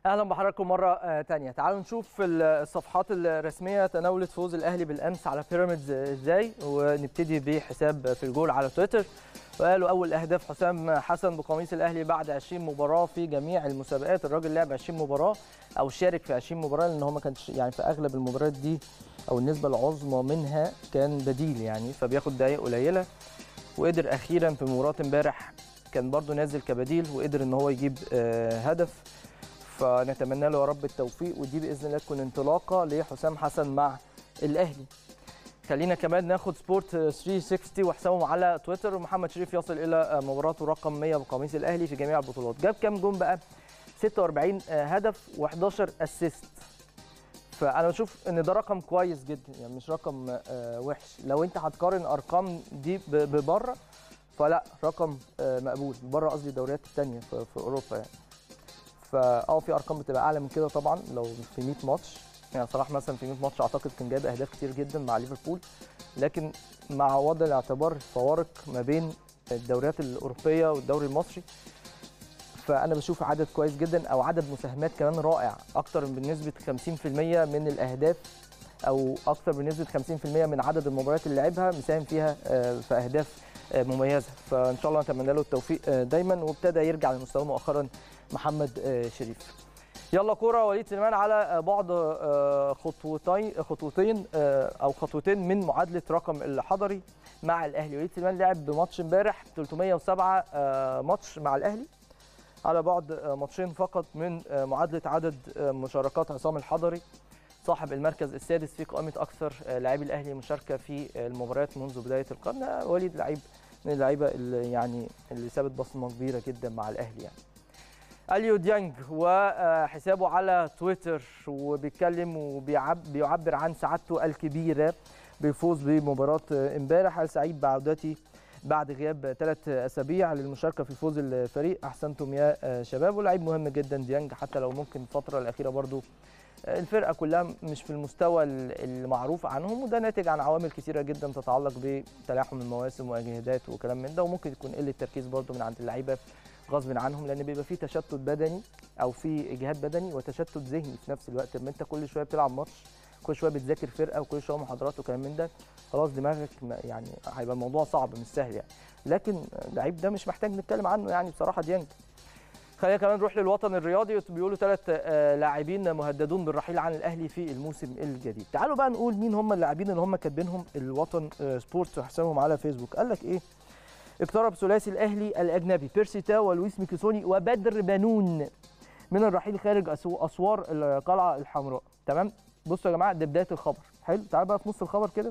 اهلا بحضراتكم مره آه، تانية تعالوا نشوف ال- الصفحات الرسميه تناولت فوز الاهلي بالامس على بيراميدز ازاي ونبتدي بحساب في الجول على تويتر وقالوا اول اهداف حسام حسن بقميص الاهلي بعد 20 مباراه في جميع المسابقات الراجل لعب 20 مباراه او شارك في 20 مباراه لان هو ما كانش يعني في اغلب المباريات دي او النسبه العظمى منها كان بديل يعني فبياخد دقائق قليله وقدر اخيرا في مباراه امبارح كان برضو نازل كبديل وقدر ان هو يجيب آه، هدف فنتمنى له يا رب التوفيق ودي باذن الله تكون انطلاقه لحسام حسن مع الاهلي خلينا كمان ناخد سبورت 360 وحسابهم على تويتر ومحمد شريف يصل الى مباراته رقم 100 بقميص الاهلي في جميع البطولات جاب كام جون بقى 46 هدف و11 اسيست فانا بشوف ان ده رقم كويس جدا يعني مش رقم آه، وحش لو انت هتقارن ارقام دي ب- ببره فلا رقم آه، مقبول بره قصدي الدوريات الثانيه في في اوروبا يعني فاه في ارقام بتبقى اعلى من كده طبعا لو في 100 ماتش يعني صلاح مثلا في 100 ماتش اعتقد كان جايب اهداف كتير جدا مع ليفربول لكن مع وضع الاعتبار الفوارق ما بين الدوريات الاوروبيه والدوري المصري فانا بشوف عدد كويس جدا او عدد مساهمات كمان رائع اكتر من بنسبه 50% من الاهداف او اكتر بنسبه 50% من عدد المباريات اللي لعبها مساهم فيها آه، في اهداف آه، مميزه فان شاء الله نتمنى له التوفيق آه، دايما وابتدى يرجع لمستواه مؤخرا محمد آه، شريف يلا كوره وليد سليمان على آه، بعد آه، خطوتين خطوتين آه، او خطوتين من معادله رقم الحضري مع الاهلي وليد سليمان لعب بماتش امبارح 307 آه، ماتش مع الاهلي على بعد آه، ماتشين فقط من آه، معادله عدد آه، مشاركات عصام الحضري صاحب المركز السادس في قائمه اكثر آه، لاعبي الاهلي مشاركه في آه، المباريات منذ بدايه القرن آه، وليد لعيب من اللعيبه اللي يعني اللي سابت بصمه كبيره جدا مع الاهلي يعني اليو ديانج وحسابه على تويتر وبيتكلم وبيعبر عن سعادته الكبيره بالفوز بمباراه امبارح قال سعيد بعودتي بعد غياب ثلاث اسابيع للمشاركه في فوز الفريق احسنتم يا شباب ولاعيب مهم جدا ديانج حتى لو ممكن الفتره الاخيره برضو الفرقه كلها مش في المستوى المعروف عنهم وده ناتج عن عوامل كثيره جدا تتعلق بتلاحم المواسم واجهادات وكلام من ده وممكن يكون قله تركيز برضو من عند اللعيبه غصب عنهم لان بيبقى في تشتت بدني او في اجهاد بدني وتشتت ذهني في نفس الوقت لما انت كل شويه بتلعب ماتش كل شويه بتذاكر فرقه وكل شويه محاضرات وكلام من ده خلاص دماغك ما- يعني هيبقى الموضوع صعب مش سهل يعني لكن اللعيب ده مش محتاج نتكلم عنه يعني بصراحه ديانج خلينا كمان نروح للوطن الرياضي بيقولوا ثلاث لاعبين مهددون بالرحيل عن الاهلي في الموسم الجديد تعالوا بقى نقول مين هم اللاعبين اللي هم كاتبينهم الوطن آه، سبورت وحسابهم على فيسبوك قال لك ايه اقترب ثلاثي الاهلي الاجنبي بيرسي تاو ولويس ميكيسوني وبدر بنون من الرحيل خارج أسو- اسوار القلعه الحمراء تمام بصوا يا جماعه ده بدايه الخبر حلو تعال بقى في نص الخبر كده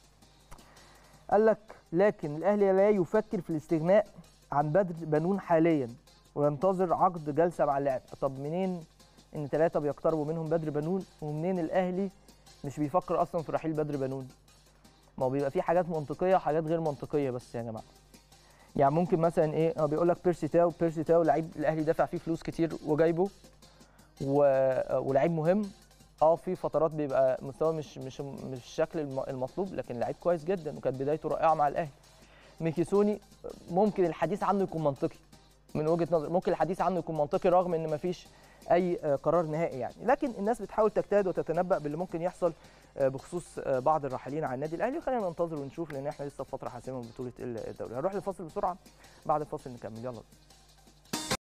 قال لك لكن الاهلي لا يفكر في الاستغناء عن بدر بنون حاليا وينتظر عقد جلسه مع اللاعب طب منين ان ثلاثه بيقتربوا منهم بدر بنون ومنين الاهلي مش بيفكر اصلا في رحيل بدر بنون ما هو بيبقى في حاجات منطقيه وحاجات غير منطقيه بس يا جماعه يعني ممكن مثلا ايه هو بيقول لك بيرسي تاو بيرسي تاو لعيب الاهلي دافع فيه فلوس كتير وجايبه و... ولعيب مهم اه في فترات بيبقى مستواه مش مش مش الشكل الم- المطلوب لكن لعيب كويس جدا وكانت بدايته رائعه مع الاهلي ميكيسوني ممكن الحديث عنه يكون منطقي من وجهه نظر ممكن الحديث عنه يكون منطقي رغم ان مفيش اي آه، قرار نهائي يعني لكن الناس بتحاول تجتهد وتتنبأ باللي ممكن يحصل آه، بخصوص آه، بعض الراحلين عن النادي الاهلي خلينا ننتظر ونشوف لان احنا لسه في فتره حاسمه من بطوله الدوري هنروح للفاصل بسرعه بعد الفاصل نكمل يلا